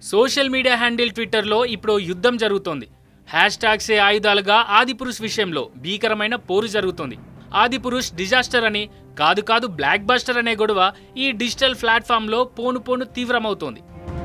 social media handle ట్విట్టర్లో ఇప్పుడు యుద్ధం జరుగుతోంది హ్యాష్ ట్యాగ్సే ఆయుధాలుగా ఆదిపురుష్ విషయంలో భీకరమైన పోరు జరుగుతోంది ఆదిపురుష్ డిజాస్టర్ అని కాదు కాదు బ్లాక్ బస్టర్ అనే గొడవ ఈ డిజిటల్ ప్లాట్ఫామ్లో పోను పోను తీవ్రమవుతోంది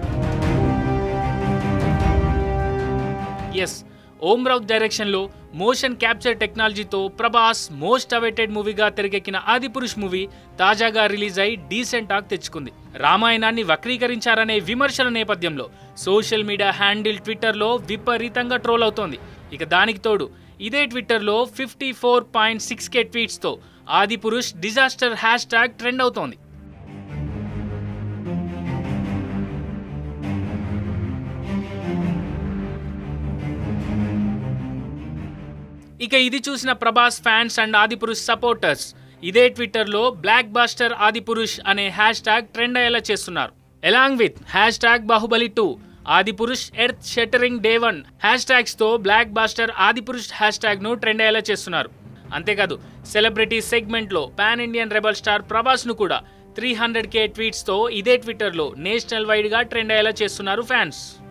ఎస్ ఓం రౌత్ డైరెక్షన్లో మోషన్ క్యాప్చర్ టెక్నాలజీతో ప్రభాస్ మోస్ట్ అవైటెడ్ మూవీగా తెరకెక్కిన ఆదిపురుష్ మూవీ తాజాగా రిలీజ్ అయి డీసెంట్ టాక్ తెచ్చుకుంది రామాయణాన్ని వక్రీకరించారనే విమర్శల నేపథ్యంలో సోషల్ మీడియా హ్యాండిల్ ట్విట్టర్లో విపరీతంగా ట్రోల్ అవుతోంది ఇక దానికి తోడు ఇదే ట్విట్టర్లో fifty four point six K ట్వీట్స్తో Adipurush disaster hash tag trend అవుతోంది ఇక ఇది చూసిన Prabhas fans and Adipurush supporters ఇదే ట్విట్టర్లో బ్లాక్ బాస్టర్ ఆదిపురుష్ అనే హ్యాష్ ట్యాగ్ ట్రెండ్ అయ్యేలా చేస్తున్నారు along with hash tag Baahubali two Adipurush earth shattering day one hash ట్యాగ్స్తో బ్లాక్ బాస్టర్ ఆదిపురుష్ హ్యాష్ ట్యాగ్ను ట్రెండ్ అయ్యేలా చేస్తున్నారు అంతేకాదు సెలబ్రిటీ సెగ్మెంట్లో పాన్ ఇండియన్ రెబల్ స్టార్ ప్రభాస్ను కూడా త్రీ హండ్రెడ్ కే ట్వీట్స్తో ఇదే ట్విట్టర్లో నేషనల్ వైడ్గా ట్రెండ్ అయ్యేలా చేస్తున్నారు ఫ్యాన్స్